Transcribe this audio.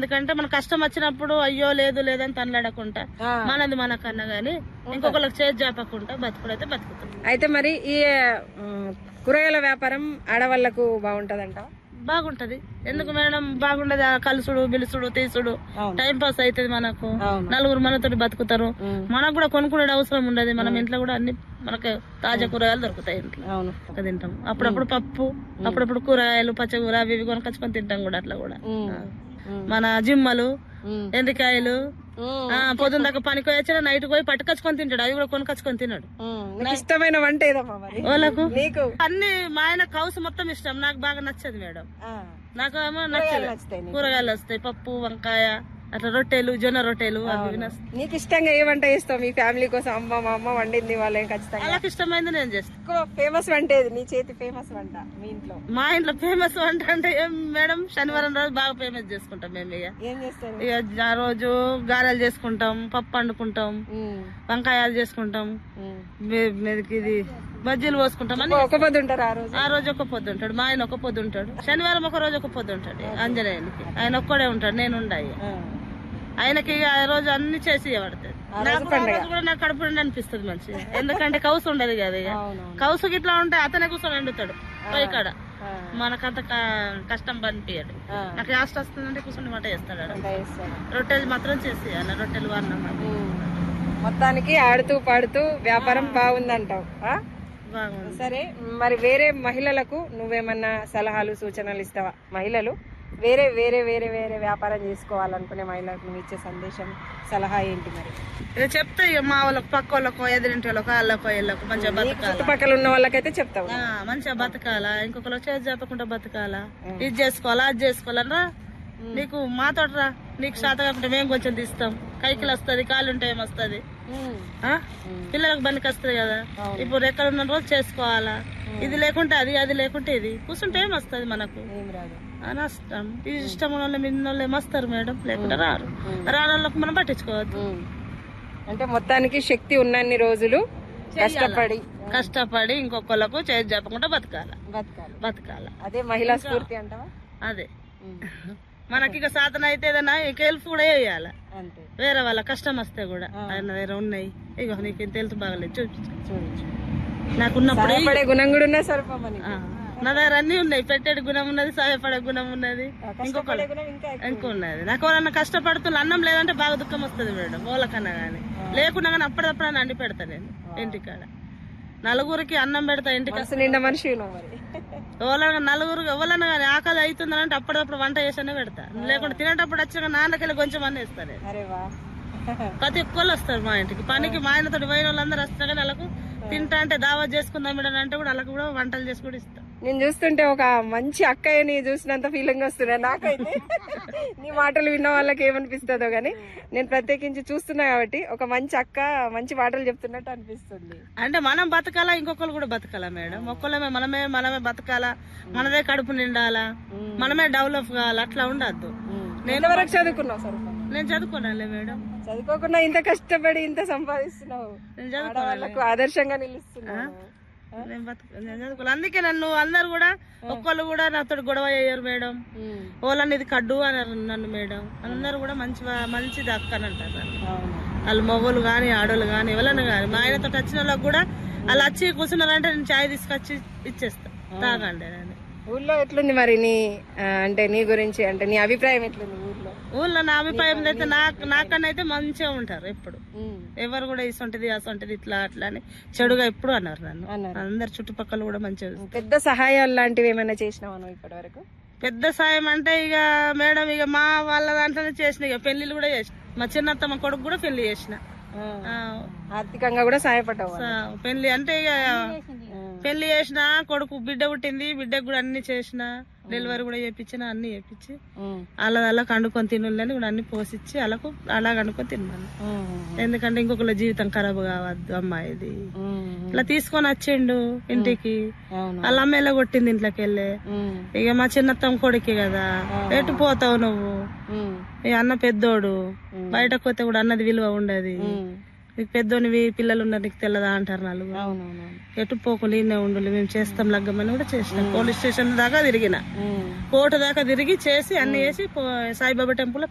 ఎందుకంటే మన కష్టం వచ్చినప్పుడు అయ్యో లేదు లేదని తనలాడకుండా ఆ. మనది మనకన్నా గానీ ఇంకొకరికి చేతి జాపకుండా బతుకుడైతే బతుకుతాం అయితే మరి ఈ ఉమ్, కూరగాయల వ్యాపారం ఆడవాళ్లకు బాగుంటదంట బాగుంటది ఎందుకు మేడం బాగుండదు ఆ కలుసుడు బిలుసుడు తీసుడు అవును. టైం పాస్ అవుతుంది మనకు అవును. నలుగురు మనతో బతుకుతారు ఉమ్. మనకు కూడా కొనుక్కునే అవసరం ఉండదు మనం ఇంట్లో కూడా అన్ని మనకు తాజా కూరగాయలు దొరుకుతాయి ఇంట్లో అవును ఇంకా తింటాం అప్పుడప్పుడు పప్పు అప్పుడప్పుడు కూరగాయలు పచ్చకూర అవి ఇవి కొనుకొచ్చుకొని తింటాం కూడా అట్లా కూడా ఉమ్. ఆ. ఉమ్. మన జిమ్మలు ఉమ్. ఎండికాయలు ఉమ్. ఆ, పొద్దున్న దాకా పనికి వచ్చిన నైట్ పోయి పట్టుకొచ్చుకొని తింటాడు అవి కూడా కొనుకొచ్చుకొని తిన్నాడు ఉమ్. నీకు ఇష్టమైన వంట ఏదమ్మా మరి వాళ్ళకు నీకు అన్ని మా ఆయన కౌసు మొత్తం ఇష్టం నాకు బాగా నచ్చదు మేడం ఆ. నాకు ఏమో కూరగాయలు నచ్చదు నచ్చుతాయి నీకు. కూరగాయలు వస్తాయి పప్పు వంకాయ అట్లా రొట్టెలు జొన్న రొట్టెలు అవి ఇవి నచ్చుతాయి. నీకు ఇష్టంగా ఏ వంట చేస్తావు మీ ఫ్యామిలీ కోసం అమ్మ మా అమ్మ వండింది వాళ్ళేం ఖచ్చితంగా వాళ్ళకి ఇష్టమైంది నేను చేస్తాను ఎక్కువ ఫేమస్ వంట ఏది నీ చేతి ఫేమస్ వంట మీ ఇంట్లో మా ఇంట్లో ఫేమస్ వంట అంటే ఏం మేడం శనివారం రోజు బాగా ఫేమస్ చేసుకుంటాం మేము ఇక ఏం చేస్తారు ఇక ఆ రోజు గారెలు చేసుకుంటాం పప్పు వండుకుంటాం ఉమ్. వంకాయలు చేసుకుంటాం ఉమ్. మీ- మీదకి ఇది బజ్జీలు పోసుకుంటాం అని ఒక పొద్దు ఉంటారు ఆ రోజు ఆ రోజు ఒక పొద్దు ఉంటాడు మా ఆయన ఒక పొద్దు ఉంటాడు శనివారం ఒక రోజు ఒక పొద్దు ఉంటాడు ఆంజనేయునికి ఆయన ఒక్కడే ఉంటాడు నేను ఉండాయి ఆ. ఆయనకి ఇక ఆ రోజు అన్ని చేసి ఇవ్వబడుతుంది నాకు ఆ రోజు కూడా నాకు కడుపు నిండా అనిపిస్తుంది మంచిగా ఎందుకంటే కౌసు ఉండదు కదా ఇక అవునవును కౌసుకి ఇట్లా ఉంటే అతనే కూర్చొని వండుతాడు పోయి కాడ ఆ. మనకంత క- కష్టం పనిపించడు ఆ. నాకు లాస్ట్ వస్తుందంటే కూర్చొని వంట చేస్తాడు ఆడ. వంట చేస్తారు రొట్టెలు మాత్రం చేసి అన్న రొట్టెలు అన్నం అది. ఉమ్. మొత్తానికి ఆడుతూ పాడుతూ వ్యాపారం బాగుందంటావు ఆ? బాగుంది సరే మరి వేరే మహిళలకు నువ్వేమన్నా సలహాలు సూచనలు ఇస్తావా మహిళలు వేరే వేరే వేరే వేరే వ్యాపారం చేసుకోవాలనుకునే మహిళలకు నువ్వు ఇచ్చే సందేశం సలహా ఏంటి మరి ఇక చెప్తే ఇక మా వాళ్ళకు పక్క వాళ్ళకు ఎదురింటి వాళ్ళకు వాళ్ళకు వీళ్ళకు మంచిగా నీకు బతకాల చుట్టుపక్కల ఉన్న వాళ్ళకైతే చెప్తావు ఆ, మంచిగా బతకాలా ఇంకొకరు చేతి చెప్పకుండా బతకాలా ఇది చేసుకోవాలా అది చేసుకోవాలనరా నీకు మాతో రా నీకు శాత కాకుండా మేము కొంచెం తీస్తాం కైకిలు వస్తుంది కాళ్ళు ఉంటే ఏమొస్తుంది ఉమ్. ఆ? పిల్లలకు బండికి వస్తుంది కదా ఇప్పుడు ఎక్కడ ఉన్న రోజు చేసుకోవాలా ఇది లేకుంటే అది అది లేకుంటే ఇది కూర్చుంటే ఏమొస్తుంది మనకు ఏం రాదు ఆ నష్టం ఈ ఇష్టం ఉన్న వాళ్ళు మిన్న వాళ్ళు ఏమొస్తారు మేడం లేకుంటే రారు రాని వాళ్ళకు మనం పట్టించుకోవద్దు ఉమ్. అంటే మొత్తానికి శక్తి ఉన్నన్ని రోజులు కష్టపడి కష్టపడి ఇంకొకళ్ళకు చేతి చెప్పకుండా బతకాల బతకాలి బతకాల అదే మహిళా స్ఫూర్తి అంటావా అదే ఉమ్. మనకి ఇక సాధన అయితే ఏదైనా ఇక హెల్ప్ కూడా చేయాలి అంతే వేరే వాళ్ళ కష్టం వస్తే కూడా ఆయన దగ్గర ఉన్నాయి ఇగో నీకు ఇంత హెల్త్ బాగలేదు చూపించు చూడొచ్చు నాకున్నప్పుడు సహాయపడే గుణం కూడా ఉన్నా సరిపోమని ఆ, నా దగ్గర అన్ని ఉన్నాయి పెట్టేటి గుణం ఉన్నది సహాయపడే గుణం ఉన్నది కష్టపడే గుణం ఇంకా ఎక్కువ. ఇంకా ఉన్నది నాకు ఎవరన్నా కష్టపడుతున్న అన్నం లేదంటే బాగా దుఃఖం వస్తుంది మేడం వాళ్ళకన్నా కానీ లేకుండా కానీ అప్పటిదప్పుడు అని అండి పెడతా నేను ఇంటికాడ నలుగురికి అన్నం పెడతా ఇంటికి మనసు నిండా మనిషి నువ్వు మరి ఎవరన్నా నలుగురు ఎవరన్నా కానీ ఆకలి అవుతుందని అంటే అప్పటిదప్పుడు వంట చేసానే పెడతా లేకుంటే తినేటప్పుడు వచ్చిన నాన్నకెళ్ళి కొంచెం అన్నీ ఇస్తాను నేను అరే వా ప్రతి ఒక్కళ్ళు వస్తారు మా ఇంటికి పనికి మా ఆయనతో పోయిన వాళ్ళందరూ వస్తారు కానీ వాళ్ళకు తింటా అంటే దావత్ చేసుకుందాం మేడం అంటే కూడా వాళ్ళకు కూడా వంటలు చేసి కూడా ఇస్తాం నేను చూస్తుంటే ఒక మంచి అక్కయ్యని చూసినంత ఫీలింగ్ వస్తున్నా నాకైతే నీ మాటలు విన్న వాళ్ళకి ఏమనిపిస్తుందో గానీ నేను ప్రత్యేకించి చూస్తున్నా కాబట్టి ఒక మంచి అక్క మంచి మాటలు చెప్తున్నట్టు అనిపిస్తుంది అంటే మనం బతకాలా ఇంకొకరు కూడా బతకాలా మేడం ఒక్కళ్ళమే మనమే మనమే బతకాలా మనదే కడుపు నిండాలా మనమే డెవలప్ కావాలా అట్లా ఉండద్దు నేను వరకు చదువుకున్నావు సరే నేను చదువుకోనాలే మేడం చదువుకోకుండా ఇంత కష్టపడి ఇంత సంపాదిస్తున్నావు నేను చదువు ఆడవాళ్ళకు ఆదర్శంగా నిలుస్తున్నావు నేను బతుకు నేను చదువుకోవాలి అందుకే నన్ను అందరు కూడా ఒక్కళ్ళు కూడా నాతో గొడవ అయ్యారు మేడం ఉమ్. ఓలని ఇది కడ్డు అన్నారు నన్ను మేడం అందరు కూడా మంచి మంచిది అక్క అని అంటారు నన్ను. అవును వాళ్ళు మగవాళ్ళు కానీ ఆడోళ్ళు కానీ ఎవరైనా కానీ మా ఆయనతో వచ్చిన వాళ్ళకి కూడా వాళ్ళు వచ్చి కూర్చున్నారంటే నేను చాయ్ తీసుకొచ్చి ఇచ్చేస్తా తాగండి అని ఊర్లో ఎట్లుంది మరి నీ ఆ, అంటే నీ గురించి అంటే నీ అభిప్రాయం ఎట్లుంది ఊర్లో ఊళ్ళో నా అభిప్రాయం అయితే నాకు నాకన్నా అయితే మంచిగా ఉంటారు ఎప్పుడు ఉమ్. ఎవరు కూడా ఇసొంటిది అసొంటిది ఇట్లా అట్లా అని చెడుగా ఎప్పుడు అన్నారు నన్ను అన్నారు. అందరు చుట్టుపక్కల కూడా మంచిగా చూస్తారు. పెద్ద సహాయాలు లాంటివి ఏమైనా చేసినావా నువ్వు ఇప్పటి వరకు పెద్ద సాయం అంటే ఇక మేడం ఇక మా వాళ్ళ దాంట్లోనే చేసిన ఇక పెళ్లిళ్ళు కూడా చేసిన మా చిన్నత్త మా కొడుకు కూడా పెళ్లి చేసిన ఆ, ఆర్థికంగా కూడా సహాయపడ్డావు స- పెళ్లి అంటే ఇక పెళ్లి చేసిన కొడుకు బిడ్డ పుట్టింది బిడ్డకు కూడా అన్ని చేసిన డెలివరీ కూడా చేపించిన అన్ని చేపించి అలా అలా కండుకొని తినులని కూడా అన్ని పోసిచ్చి అలాకు అలా కండుకొని తిన్నాను ఎందుకంటే ఇంకొకళ్ళ జీవితం ఖరాబ్ కావద్దు అమ్మాయిది ఇట్లా తీసుకొని వచ్చిండు ఇంటికి అవును వాళ్ళ అమ్మ ఎలా కొట్టింది ఇంట్లోకి వెళ్ళి ఇక మా చిన్నత్తమ్మ కొడుకే కదా ఎటు పోతావు నువ్వు ఈ అన్న పెద్దోడు బయటకు పోతే కూడా అన్నది విలువ ఉండదు నీకు పెద్దోనివి పిల్లలు ఉన్నారు నీకు తెల్లదా అంటారు నలుగురు అవునవును ఎటు పోకుండా ఈయనే ఉండు మేము చేస్తాం లగ్గమని కూడా చేసినాం పోలీస్ స్టేషన్ దాకా తిరిగిన కోర్టు దాకా తిరిగి చేసి అన్ని చేసి పో- సాయిబాబా టెంపుల్